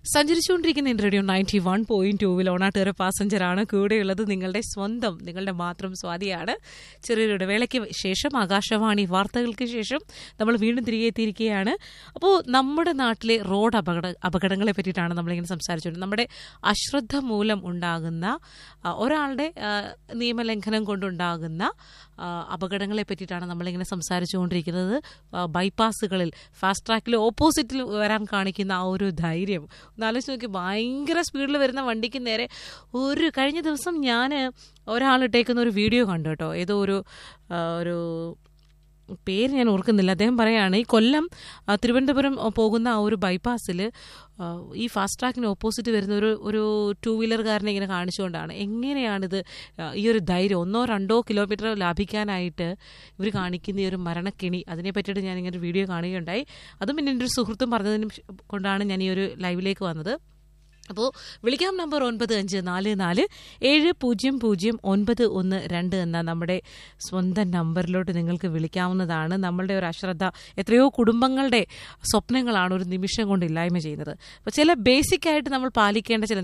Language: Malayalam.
സഞ്ചരിച്ചുകൊണ്ടിരിക്കുന്ന എൻ്റെ റേഡിയോ നയൻറ്റി വൺ പോയിന്റ് ടൂവിൽ ഓണാട്ടുകര പാസഞ്ചറാണ് കൂടെയുള്ളത് നിങ്ങളുടെ സ്വന്തം നിങ്ങളുടെ മാത്രം സ്വാതിയാണ് ചെറിയൊരു ഇടവേളയ്ക്ക് ശേഷം ആകാശവാണി വാർത്തകൾക്ക് ശേഷം നമ്മൾ വീണ്ടും തിരികെ എത്തിയിരിക്കുകയാണ് അപ്പോൾ നമ്മുടെ നാട്ടിലെ റോഡ് അപകട അപകടങ്ങളെ പറ്റിയിട്ടാണ് നമ്മളിങ്ങനെ സംസാരിച്ചുകൊണ്ട് നമ്മുടെ അശ്രദ്ധ മൂലം ഉണ്ടാകുന്ന ആ, ഒരാളുടെ ആ, നിയമലംഘനം കൊണ്ടുണ്ടാകുന്ന ആ, അപകടങ്ങളെ പറ്റിയിട്ടാണ് നമ്മളിങ്ങനെ സംസാരിച്ചുകൊണ്ടിരിക്കുന്നത് ആ, ബൈപ്പാസുകളിൽ ഫാസ്റ്റ് ട്രാക്കിൽ ഓപ്പോസിറ്റിൽ വരാൻ കാണിക്കുന്ന ആ ഒരു ധൈര്യം ഒന്ന് ആലോചിച്ച് നോക്കി ഭയങ്കര സ്പീഡിൽ വരുന്ന വണ്ടിക്ക് നേരെ ഒരു കഴിഞ്ഞ ദിവസം ഞാൻ ഒരാളിട്ടേക്കുന്ന ഒരു വീഡിയോ കണ്ടു കേട്ടോ ഏതോ ഒരു ആ, ഒരു പേര് ഞാൻ ഓർക്കുന്നില്ല അദ്ദേഹം പറയാണ് ഈ കൊല്ലം ആ, തിരുവനന്തപുരം പോകുന്ന ആ ഒരു ബൈപ്പാസിൽ ഈ ഫാസ്റ്റ് ട്രാക്കിന് ഓപ്പോസിറ്റ് വരുന്ന ഒരു ഒരു ടൂ വീലർകാരനെ ഇങ്ങനെ കാണിച്ചുകൊണ്ടാണ് എങ്ങനെയാണിത് ആ, ഈ ഒരു ധൈര്യം ഒന്നോ രണ്ടോ കിലോമീറ്റർ ലാഭിക്കാനായിട്ട് ഇവർ കാണിക്കുന്ന ഈ ഒരു മരണക്കിണി അതിനെ പറ്റിയിട്ട് ഞാൻ ഇങ്ങനെ ഒരു വീഡിയോ കാണുകയുണ്ടായി അതും പിന്നെ എൻ്റെ ഒരു സുഹൃത്തും പറഞ്ഞതിനും ശ- കൊണ്ടാണ് ഞാൻ ഈ ഒരു ലൈവിലേക്ക് വന്നത് അപ്പോൾ വിളിക്കാം നമ്പർ ഒൻപത് അഞ്ച് നാല് നാല് ഏഴ് പൂജ്യം പൂജ്യം ഒൻപത് ഒന്ന് രണ്ട് എന്ന നമ്മുടെ സ്വന്തം നമ്പറിലോട്ട് നിങ്ങൾക്ക് വിളിക്കാവുന്നതാണ് നമ്മളുടെ ഒരു അശ്രദ്ധ എത്രയോ കുടുംബങ്ങളുടെ സ്വപ്നങ്ങളാണ് ഒരു നിമിഷം കൊണ്ട് ഇല്ലായ്മ ചെയ്യുന്നത് അപ്പോൾ ചില ബേസിക് ആയിട്ട് നമ്മൾ പാലിക്കേണ്ട ചില